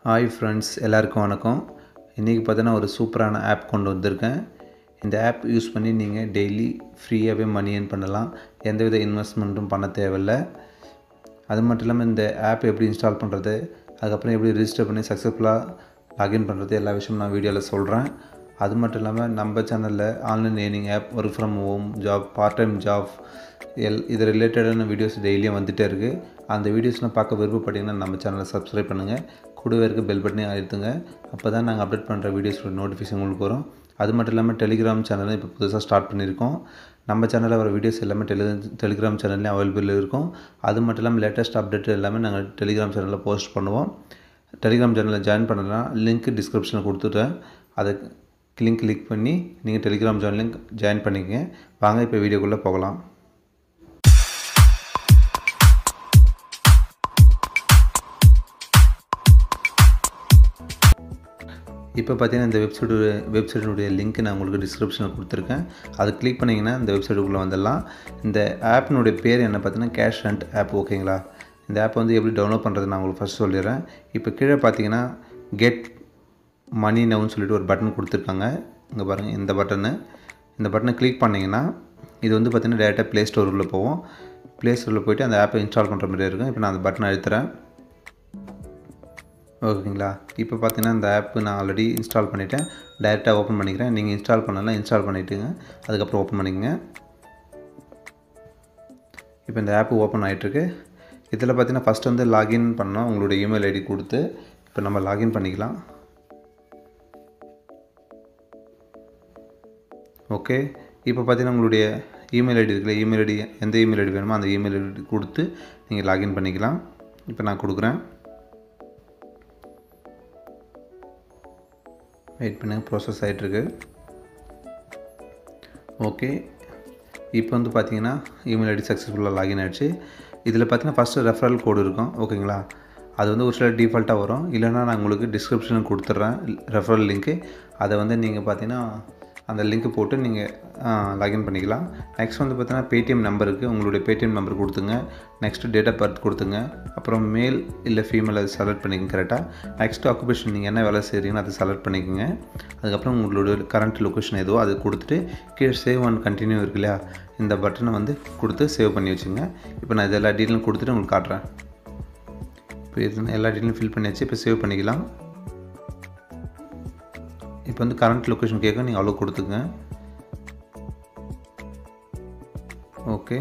hi friends எல்லாருக்கும் வணக்கம் இன்றைக்கி பார்த்தீங்கன்னா ஒரு சூப்பரான ஆப் கொண்டு வந்திருக்கேன் இந்த ஆப் யூஸ் பண்ணி நீங்கள் டெய்லி ஃப்ரீயாகவே மணி ஏர்ன் பண்ணலாம் எந்தவித இன்வெஸ்ட்மெண்ட்டும் பண்ண தேவையில்லை அது மட்டும் இல்லாமல் இந்த ஆப் எப்படி இன்ஸ்டால் பண்ணுறது அதுக்கப்புறம் எப்படி ரிஜிஸ்டர் பண்ணி சக்ஸஸ்ஃபுல்லாக லாகின் பண்ணுறது எல்லா விஷயமும் நான் வீடியோவில் சொல்கிறேன் அது மட்டும் இல்லாமல் நம்ம சேனலில் online earning app work from home job part time job எல் இது ரிலேட்டடான வீடியோஸ் டெய்லியும் வந்துகிட்டே இருக்குது அந்த வீடியோஸ்லாம் பார்க்க விருப்பப்பட்டீங்கன்னா நம்ம சேனலை சப்ஸ்கிரைப் பண்ணுங்கள் கூடவே இருக்க பெல் பட்டனையும் அழுத்துங்க அப்போ தான் நாங்கள் அப்டேட் பண்ணுற வீடியோஸோட நோட்டிஃபிகேஷன் உங்களுக்கு வரும் அது மட்டும் இல்லாமல் டெலிகிராம் சேனலும் இப்போ புதுசாக ஸ்டார்ட் பண்ணியிருக்கோம் நம்ம சேனலில் வர வீடியோஸ் எல்லாமே டெலி டெலிகிராம் சேனல்லேயும் அவைலபிள் இருக்கும் அது மட்டும் இல்லாமல் லேட்டஸ்ட் அப்டேட் எல்லாமே நாங்கள் டெலிகிராம் சேனலில் போஸ்ட் பண்ணுவோம் டெலிகிராம் சேனலில் ஜாயின் பண்ணலாம் லிங்க் டிஸ்கிரிப்ஷனில் கொடுத்துட்டேன் அதை லிங்க் கிளிக் பண்ணி நீங்கள் டெலிகிராம் சேனலையும் ஜாயின் பண்ணிக்கங்க வாங்க இப்போ வீடியோக்குள்ளே போகலாம் இப்போ பார்த்தீங்கன்னா இந்த வெப்சைட்டு வெப்சைட்டினுடைய லிங்க் நான் உங்களுக்கு டிஸ்கிரிப்ஷனில் கொடுத்துருக்கேன் அதை கிளிக் பண்ணிங்கன்னா இந்த வெப்சைட்டுக்குள்ளே வந்துடலாம் இந்த ஆப்பினுடைய பேர் என்ன பார்த்தீங்கன்னா கேஷ் அண்ட் ஆப் ஓகேங்களா இந்த ஆப் வந்து எப்படி டவுன்லோட் பண்ணுறது நான் உங்களுக்கு ஃபஸ்ட் சொல்லிடுறேன் இப்போ கீழே பார்த்தீங்கன்னா கெட் மணி நவுன்னு சொல்லிட்டு ஒரு பட்டன் கொடுத்துருக்காங்க இங்கே பாருங்கள் இந்த பட்டனு இந்த பட்டனை கிளிக் பண்ணிங்கன்னா இது வந்து பார்த்திங்கன்னா டேரெக்டாக ப்ளே ஸ்டோரில் போவோம் ப்ளே ஸ்டோரில் போய்ட்டு அந்த ஆப்பை இன்ஸ்டால் பண்ணுற மாதிரி இருக்கும் இப்போ நான் அந்த பட்டனை அழுத்துறேன் ஓகேங்களா இப்போ பார்த்தீங்கன்னா இந்த ஆப்பு நான் ஆல்ரெடி இன்ஸ்டால் பண்ணிவிட்டேன் டைரெக்டாக ஓப்பன் பண்ணிக்கிறேன் நீங்கள் இன்ஸ்டால் பண்ணலாம் இன்ஸ்டால் பண்ணிவிட்டுங்க அதுக்கப்புறம் ஓப்பன் பண்ணிக்கங்க இப்போ இந்த ஆப்பு ஓப்பன் ஆகிட்டுருக்கு இதில் பார்த்தீங்கன்னா ஃபஸ்ட் வந்து லாகின் பண்ணோம் உங்களுடைய இமெயில் ஐடி கொடுத்து இப்போ நம்ம லாகின் பண்ணிக்கலாம் ஓகே இப்போ பார்த்தீங்கன்னா உங்களுடைய இமெயில் ஐடி இருக்குல்ல இமெயில் ஐடி எந்த இமெயில் ஐடி வேணுமோ அந்த இமெயில் ஐடி கொடுத்து நீங்கள் லாகின் பண்ணிக்கலாம் இப்போ நான் கொடுக்குறேன் வெயிட் பண்ணுங்கள் ப்ராசஸ் ஆகிட்டுருக்கு ஓகே இப்போ வந்து பார்த்தீங்கன்னா இமெயில் ஐடி சக்ஸஸ்ஃபுல்லாக லாகின் ஆகிடுச்சு இதில் பார்த்தீங்கன்னா ஃபஸ்ட்டு ரெஃபரல் கோடு இருக்கும் ஓகேங்களா அது வந்து ஒரு சில டிஃபால்ட்டாக வரும் இல்லைனா நான் உங்களுக்கு டிஸ்கிரிப்ஷனில் கொடுத்துட்றேன் ரெஃபரல் லிங்க்கு அதை வந்து நீங்கள் பார்த்தீங்கன்னா அந்த லிங்க்கு போட்டு நீங்கள் லாகின் பண்ணிக்கலாம் நெக்ஸ்ட் வந்து பார்த்தீங்கன்னா பேடிஎம் நம்பருக்கு உங்களுடைய பேடிஎம் நம்பர் கொடுத்துங்க நெக்ஸ்ட்டு டேட் ஆஃப் பர்த் கொடுத்துங்க அப்புறம் மேல் இல்லை ஃபீமேல் அதை செலக்ட் பண்ணிக்கங்க கரெக்டாக நெக்ஸ்ட் ஆக்குபேஷன் நீங்கள் என்ன வேலை செய்கிறீங்களோ அதை செலக்ட் பண்ணிக்கோங்க அதுக்கப்புறம் உங்களுடைய கரண்ட் லொக்கேஷன் எதுவோ அதை கொடுத்துட்டு கீழே சேவ் அண்ட் கண்டினியூ இருக்கு இல்லையா இந்த பட்டனை வந்து கொடுத்து சேவ் பண்ணி வச்சுங்க இப்போ நான் இது எல்லா டீட்டெயிலும் கொடுத்துட்டு உங்களுக்கு காட்டுறேன் இப்போ இது எல்லா டீட்டெயிலும் ஃபில் பண்ணியாச்சு இப்போ சேவ் பண்ணிக்கலாம் இப்போ வந்து கரண்ட் லொக்கேஷன் கேட்க நீங்கள் அவ்வளோ கொடுத்துங்க ஓகே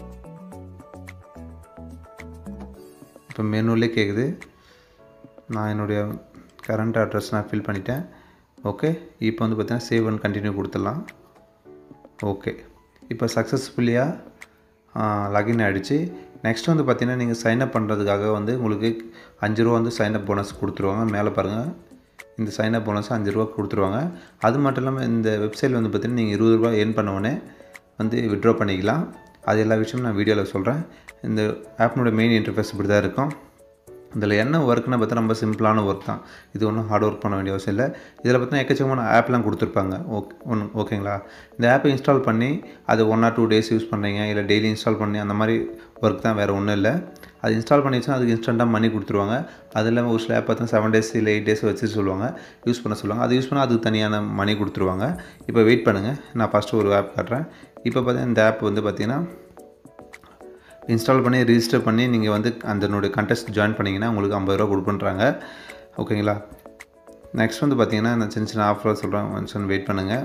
இப்போ மெனுவிலே கேட்குது நான் என்னுடைய கரண்ட் அட்ரஸ் நான் ஃபில் பண்ணிட்டேன் ஓகே இப்போ வந்து பார்த்தீங்கன்னா சேவ் அண்ட் கண்டினியூ கொடுத்துடலாம் ஓகே இப்போ சக்ஸஸ்ஃபுல்லியாக லாகின் ஆகிடுச்சு நெக்ஸ்ட் வந்து பார்த்தீங்கன்னா நீங்கள் சைன்அப் பண்ணுறதுக்காக வந்து உங்களுக்கு அஞ்சு ரூபா வந்து சைன்அப் போனஸ் கொடுத்துருவாங்க மேலே பாருங்கள் இந்த சைன்அப் போனஸ் அஞ்சு ரூபா கொடுத்துருவாங்க அது மட்டும் இல்லாமல் இந்த வெப்சைட்டில் வந்து பார்த்திங்கன்னா நீங்கள் இருபது ரூபா ஏர்ன் பண்ண உடனே வந்து விட்ரா பண்ணிக்கலாம் அது எல்லா விஷயமும் நான் வீடியோவில் சொல்கிறேன் இந்த ஆப்னோட மெயின் இன்டர்ஃபேஸ் இப்படி தான் இருக்கும் இதில் என்ன ஒர்க்னு பார்த்தா ரொம்ப சிம்பிளான ஒர்க் தான் இது ஒன்றும் ஹார்ட் ஒர்க் பண்ண வேண்டிய அவசியம் இல்லை இதில் பார்த்தீங்கன்னா எக்கச்சக்கமான ஆப்லாம் கொடுத்துருப்பாங்க ஓகே ஒன்று ஓகேங்களா இந்த ஆப்பை இன்ஸ்டால் பண்ணி அது one or two days use பண்ணுறீங்க இல்லை டெய்லி இன்ஸ்டால் பண்ணி அந்த மாதிரி ஒர்க் தான் வேறு ஒன்றும் இல்லை அது இன்ஸ்டால் பண்ணிச்சுன்னா அதுக்கு இன்ஸ்டண்ட்டாக மணி கொடுத்துருவாங்க அது இல்லாமல் ஒரு சில ஆப் பார்த்தா செவன் டேஸ் இல்லை எயிட் டேஸ் வச்சு சொல்லுவாங்க யூஸ் பண்ண சொல்லுவாங்க அது யூஸ் பண்ணால் அதுக்கு தனியான மணி கொடுத்துருவாங்க இப்போ வெயிட் பண்ணுங்கள் நான் ஃபஸ்ட்டு ஒரு ஆப் காட்டுறேன் இப்போ பார்த்தீங்கன்னா இந்த ஆப் வந்து பார்த்திங்கன்னா இன்ஸ்டால் பண்ணி ரிஜிஸ்டர் பண்ணி நீங்கள் வந்து அதனுடைய கண்டெஸ்ட் ஜாயின் பண்ணிங்கன்னா உங்களுக்கு ஐம்பது ரூபா கொடுக்குன்றாங்க ஓகேங்களா நெக்ஸ்ட் வந்து பார்த்தீங்கன்னா நான் சின்ன சின்ன ஆஃபர் சொல்கிறேன் ஒன்ஸ் வெயிட் பண்ணுங்கள்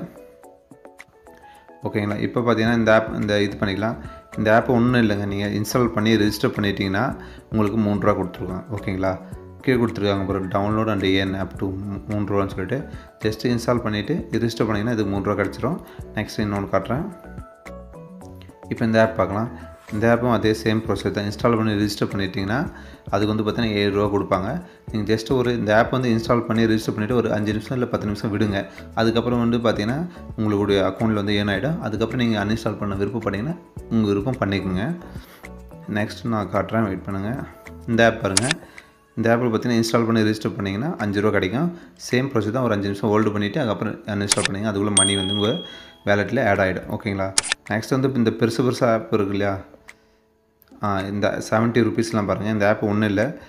ஓகேங்களா இப்போ பார்த்தீங்கன்னா இந்த ஆப் இந்த இது பண்ணிக்கலாம் இந்த ஆப் ஒன்றும் இல்லைங்க நீங்கள் இன்ஸ்டால் பண்ணி ரிஜிஸ்டர் பண்ணிட்டீங்கன்னா உங்களுக்கு மூணு ரூபா கொடுத்துருக்காங்க ஓகேங்களா கீழே கொடுத்துருக்காங்க அப்புறம் download and earn app two மூணு ரூபான்னு சொல்லிட்டு ஜஸ்ட்டு இன்ஸ்டால் பண்ணிவிட்டு ரிஜிஸ்டர் பண்ணிங்கன்னா இது மூணு ரூபா கிடச்சிரும் நெக்ஸ்ட் இன்னொன்று காட்டுறேன் இப்போ இந்த ஆப் பார்க்கலாம் இந்த ஆப்பும் அதே சேம் ப்ராசஸ் தான் இன்ஸ்டால் பண்ணி ரிஜிஸ்டர் பண்ணிட்டீங்கன்னா அதுக்கு வந்து பார்த்தீங்கன்னா ஏழு ரூபா கொடுப்பாங்க நீங்கள் ஜஸ்ட் ஒரு இந்த ஆப் வந்து இன்ஸ்டால் பண்ணி ரிஜிஸ்டர் பண்ணிவிட்டு ஒரு அஞ்சு நிமிஷம் இல்லை பத்து நிமிஷம் விடுங்க அதுக்கப்புறம் வந்து பார்த்தீங்கன்னா உங்களுடைய அக்கௌண்ட்டில் வந்து ஏன் ஆகிடும் அதுக்கப்புறம் நீங்கள் அன்இன்ஸ்டால் பண்ண விருப்பப்பட்டீங்கன்னா உங்கள் விருப்பம் பண்ணிக்கோங்க நெக்ஸ்ட் நான் காட்டுறேன் வெயிட் பண்ணுங்கள் இந்த ஆப் பாருங்கள் இந்த ஆப்பில் பார்த்தீங்கன்னா இன்ஸ்டால் பண்ணி ரிஜிஸ்டர் பண்ணிங்கன்னா அஞ்சு ரூபா கிடைக்கும் சேம் ப்ராசஸ் தான் ஒரு அஞ்சு நிமிஷம் ஹோல்டு பண்ணிவிட்டு அதுக்கப்புறம் அன்இன்ஸ்டால் பண்ணிங்க அதுக்குள்ளே மணி வந்து உங்கள் வேலெட்டில் ஆட் ஆகிடும் ஓகேங்களா நெக்ஸ்ட் வந்து இந்த பெருசு பெருசாக ஆப் இருக்கு இல்லையா இந்த செவன்ட்டி ருபீஸ்லாம் பாருங்கள் இந்த ஆப் ஒன்றும் இல்லை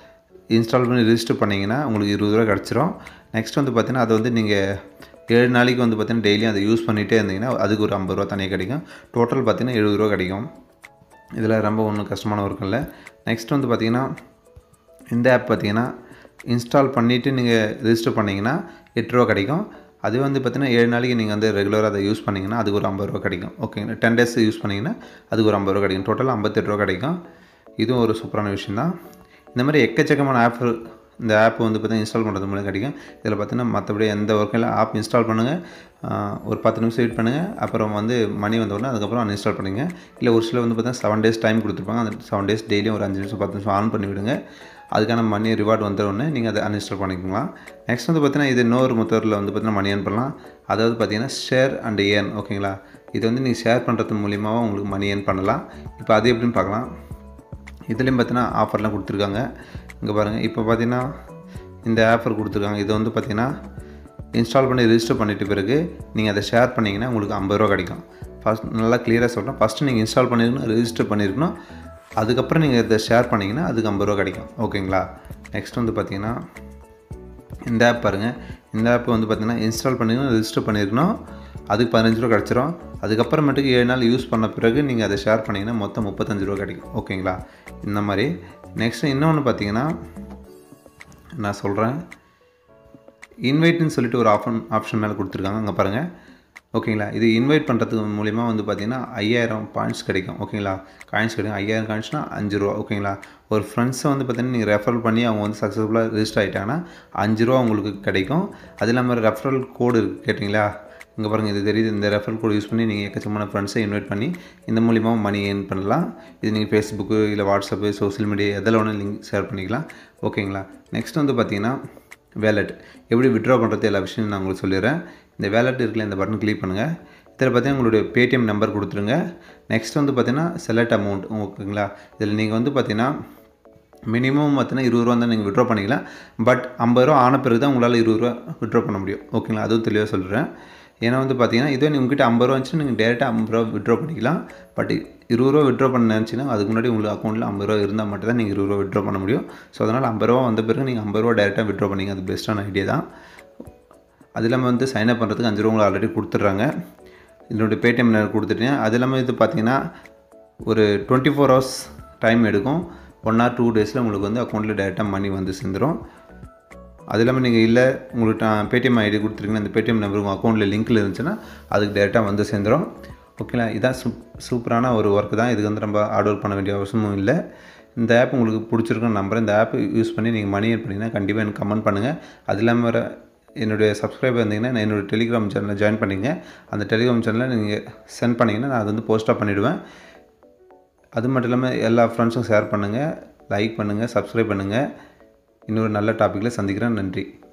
இன்ஸ்டால் பண்ணி ரிஜிஸ்டர் பண்ணிங்கன்னா உங்களுக்கு இருபது ரூபா கிடச்சிரும் நெக்ஸ்ட் வந்து பார்த்தீங்கன்னா அது வந்து நீங்கள் ஏழு நாளைக்கு வந்து பார்த்தீங்கன்னா டெய்லியும் அதை யூஸ் பண்ணிகிட்டே இருந்தீங்கன்னா அதுக்கு ஒரு ஐம்பது ரூபா தனியாக கிடைக்கும் டோட்டல் பார்த்தீங்கன்னா எழுபது ரூபா கிடைக்கும் இதில் ரொம்ப ஒன்றும் கஷ்டமான ஒர்க் இல்லை நெக்ஸ்ட் வந்து பார்த்தீங்கன்னா இந்த ஆப் பார்த்தீங்கன்னா இன்ஸ்டால் பண்ணிவிட்டு நீங்கள் ரிஜிஸ்டர் பண்ணிங்கன்னா எட்டு ரூபா கிடைக்கும் அதுவே வந்து பார்த்தீங்கன்னா ஏழு நாளைக்கு நீங்கள் வந்து ரெகுலராக அதை யூஸ் பண்ணிங்கன்னா அதுக்கு ஒரு ஐம்பது ரூபா கிடைக்கும் ஓகேங்களா டென் டேஸ் யூஸ் பண்ணிங்கன்னா அதுக்கு ஒரு ஐம்பது ரூபா கிடைக்கும் டோட்டல் ஐம்பத்தெட்டு ரூபா கிடைக்கும் இதுவும் ஒரு சூப்பரான விஷயம் தான் இந்த மாதிரி எக்கச்சக்கமான ஆப் இந்த ஆப் வந்து பார்த்தீங்கன்னா இன்ஸ்டால் பண்ணுறது மூலம் கிடைக்கும் இதில் பார்த்தீங்கன்னா மற்றபடி எந்த ஒர்க்கில் ஆப் இன்ஸ்டால் பண்ணுங்கள் ஒரு பத்து நிமிஷம் வெயிட் பண்ணுங்கள் அப்புறம் வந்து மணி வந்த உடனே அதுக்கப்புறம் அன்இன்ஸ்டால் பண்ணுங்க இல்லை ஒரு சில வந்து பார்த்தீங்கன்னா செவன் டேஸ் டைம் கொடுத்துருப்பாங்க அந்த செவன் டேஸ் டெய்லியும் ஒரு அஞ்சு நிமிஷம் பத்து நிமிஷம் ஆன் பண்ணி விடுங்க அதுக்கான மணி ரிவார்டு வந்த உடனே நீங்கள் அதை அன்இன்ஸ்டால் பண்ணிக்கலாம் நெக்ஸ்ட் வந்து பார்த்தீங்கன்னா இது இன்னொரு மெத்தடில் வந்து பார்த்தீங்கன்னா மணி ஏர்ன் பண்ணலாம் அதாவது பார்த்தீங்கன்னா ஷேர் அண்ட் ஏர்ன் ஓகேங்களா இது வந்து நீங்கள் ஷேர் பண்ணுறது மூலியமாக உங்களுக்கு மணி ஏர்ன் பண்ணலாம் இப்போ அது எப்படின்னு பார்க்கலாம் இதுலேயும் பார்த்தீங்கன்னா ஆஃபர்லாம் கொடுத்துருக்காங்க இங்கே பாருங்கள் இப்போ பார்த்தீங்கன்னா இந்த ஆஃபர் கொடுத்துருக்காங்க இது வந்து பார்த்தீங்கன்னா இன்ஸ்டால் பண்ணி ரிஜிஸ்டர் பண்ணிட்ட பிறகு நீங்கள் அதை ஷேர் பண்ணிங்கன்னா உங்களுக்கு ஐம்பது ரூபா கிடைக்கும் ஃபஸ்ட் நல்லா கிளியராக சொல்கிறேன் ஃபஸ்ட்டு நீங்கள் இன்ஸ்டால் பண்ணியிருக்கணும் ரிஜிஸ்டர் பண்ணியிருக்கணும் அதுக்கப்புறம் நீங்கள் இதை ஷேர் பண்ணிங்கன்னா அதுக்கு ஐம்பது ரூபா கிடைக்கும் ஓகேங்களா நெக்ஸ்ட் வந்து பார்த்தீங்கன்னா இந்த ஆப் பாருங்கள் இந்த ஆப் வந்து பார்த்தீங்கன்னா இன்ஸ்டால் பண்ணிக்கணும் ரிஜிஸ்டர் பண்ணியிருக்கணும் அதுக்கு பதினஞ்சு ரூபா கிடச்சிரும் அதுக்கப்புறமேட்டுக்கு ஏழு நாள் யூஸ் பண்ண பிறகு நீங்கள் அதை ஷேர் பண்ணிங்கன்னா மொத்தம் முப்பத்தஞ்சு ரூபா கிடைக்கும் ஓகேங்களா இந்த மாதிரி நெக்ஸ்ட்டு இன்னொன்று பார்த்தீங்கன்னா நான் சொல்கிறேன் இன்வைட்னு சொல்லிட்டு ஒரு ஆப்ஷன் ஆப்ஷன் மேலே கொடுத்துருக்காங்க அங்கே பாருங்கள் ஓகேங்களா இது இன்வைட் பண்ணுறதுக்கு மூலிமா வந்து பார்த்தீங்கன்னா ஐயாயிரம் பாயிண்ட்ஸ் கிடைக்கும் ஓகேங்களா காயின்ஸ் கிடைக்கும் ஐயாயிரம் காயின்ஸ்னால் அஞ்சு ரூபா ஓகேங்களா ஒரு ஃப்ரெண்ட்ஸை வந்து பார்த்தீங்கன்னா நீங்கள் ரெஃபர் பண்ணி அவங்க வந்து சக்ஸஸ்ஃபுல்லாக ரிஜிஸ்டர் ஆகிட்டாங்கன்னா அஞ்சு ரூபா உங்களுக்கு கிடைக்கும் அது இல்லாமல் ரெஃபரல் கோடு இருக்குது கேட்டிங்களா இங்கே பாருங்கள் இது தெரியுது இந்த ரெஃபரல் கோடு யூஸ் பண்ணி நீங்கள் எக்கச்சக்கமான ஃப்ரெண்ட்ஸை இன்வைட் பண்ணி இந்த மூலிமா மணி ஏர்ன் பண்ணலாம் இது நீங்கள் ஃபேஸ்புக்கு இல்லை வாட்ஸ்அப்பு சோஷியல் மீடியா எதில் வேணாலும் லிங்க் ஷேர் பண்ணிக்கலாம் ஓகேங்களா நெக்ஸ்ட் வந்து பார்த்தீங்கன்னா வேலட் எப்படி விட்ரா பண்ணுறது எல்லா விஷயம் நான் உங்களுக்கு சொல்லிடுறேன் இந்த வேலட் இருக்குல்ல இந்த பட்டன் கிளிக் பண்ணுங்கள் இதில் பார்த்தீங்கன்னா உங்களுடைய பேடிஎம் நம்பர் கொடுத்துருங்க நெக்ஸ்ட் வந்து பார்த்தீங்கன்னா செலக்ட் அமௌண்ட் ஓகேங்களா இதில் நீங்கள் வந்து பார்த்தீங்கன்னா மினிமம் பார்த்தீங்கன்னா இருபது ரூபா தான் நீங்கள் விட்ரா பண்ணிக்கலாம் பட் ஐம்பது ரூபா ஆன பிறகு தான் உங்களால் இருபது ரூபா விட்ரா பண்ண முடியும் ஓகேங்களா அதுவும் தெளிவாக சொல்கிறேன் ஏன்னா வந்து பார்த்தீங்கன்னா இதுவே உங்ககிட்ட ஐம்பது ரூபா இருந்துச்சுன்னா நீங்கள் டேரெக்டாக ஐம்பது ரூபா விட்ரா பண்ணிக்கலாம் பட் இருபது ரூபா விட்ரா பண்ண நினச்சிங்கன்னா அதுக்கு முன்னாடி உங்களுக்கு அக்கௌண்ட்டில் ஐம்பது ரூபா இருந்தால் மட்டும் தான் நீங்கள் இருபது ரூபா விட்ரா பண்ண முடியும் ஸோ அதனால் ஐம்பது ரூபா வந்த பிறகு நீங்கள் ஐம்பது ரூபா டேரெக்டாக விட்ரா பண்ணிங்க அது பெஸ்ட்டான ஐடியா தான் அது இல்லாமல் வந்து சைன் அப் பண்ணுறதுக்கு அஞ்சு ரூபா உங்களுக்கு ஆல்ரெடி கொடுத்துட்றாங்க இதனுடைய பேடிஎம் கொடுத்துட்டேன் அது இல்லாமல் இது பார்த்தீங்கன்னா ஒரு டுவெண்ட்டி ஃபோர் ஹவர்ஸ் டைம் எடுக்கும் ஒன் ஆர் டூ டேஸில் உங்களுக்கு வந்து அக்கௌண்ட்டில் டேரெக்டாக மணி வந்து சேர்ந்துடும் அது இல்லாமல் நீங்கள் இல்லை உங்களுக்கு பேடிஎம் ஐடி கொடுத்துருக்கீங்கன்னா அந்த பேடிஎம் நம்பர் உங்கள் அக்கௌண்ட்டில் லிங்க்கில் இருந்துச்சுன்னா அதுக்கு டேரெக்டாக வந்து சேர்ந்துடும் ஓகேங்களா இதான் சூப் சூப்பரான ஒரு ஒர்க் தான் இதுக்கு வந்து நம்ம ஆர்டர் ஒர்க் பண்ண வேண்டிய அவசியமும் இல்லை இந்த ஆப் உங்களுக்கு பிடிச்சிருக்குன்னு நம்புறேன் இந்த ஆப் யூஸ் பண்ணி நீங்கள் மணி ஏர்ன் பண்ணிங்கன்னா கண்டிப்பாக எனக்கு கமெண்ட் பண்ணுங்கள் அது இல்லாமல் வர என்னுடைய சப்ஸ்கிரைபர் இருந்தீங்கன்னா நான் என்னோடய டெலிகிராம் சேனலில் ஜாயின் பண்ணிங்க அந்த டெலிகிராம் சேனலில் நீங்கள் சென்ட் பண்ணிங்கன்னா நான் அது வந்து போஸ்ட்டாக பண்ணிவிடுவேன் அது மட்டும் இல்லாமல் எல்லா ஃப்ரெண்ட்ஸும் ஷேர் பண்ணுங்கள் லைக் பண்ணுங்கள் சப்ஸ்கிரைப் பண்ணுங்கள் இன்னொரு நல்ல டாப்பிக்கில் சந்திக்கிறேன் நன்றி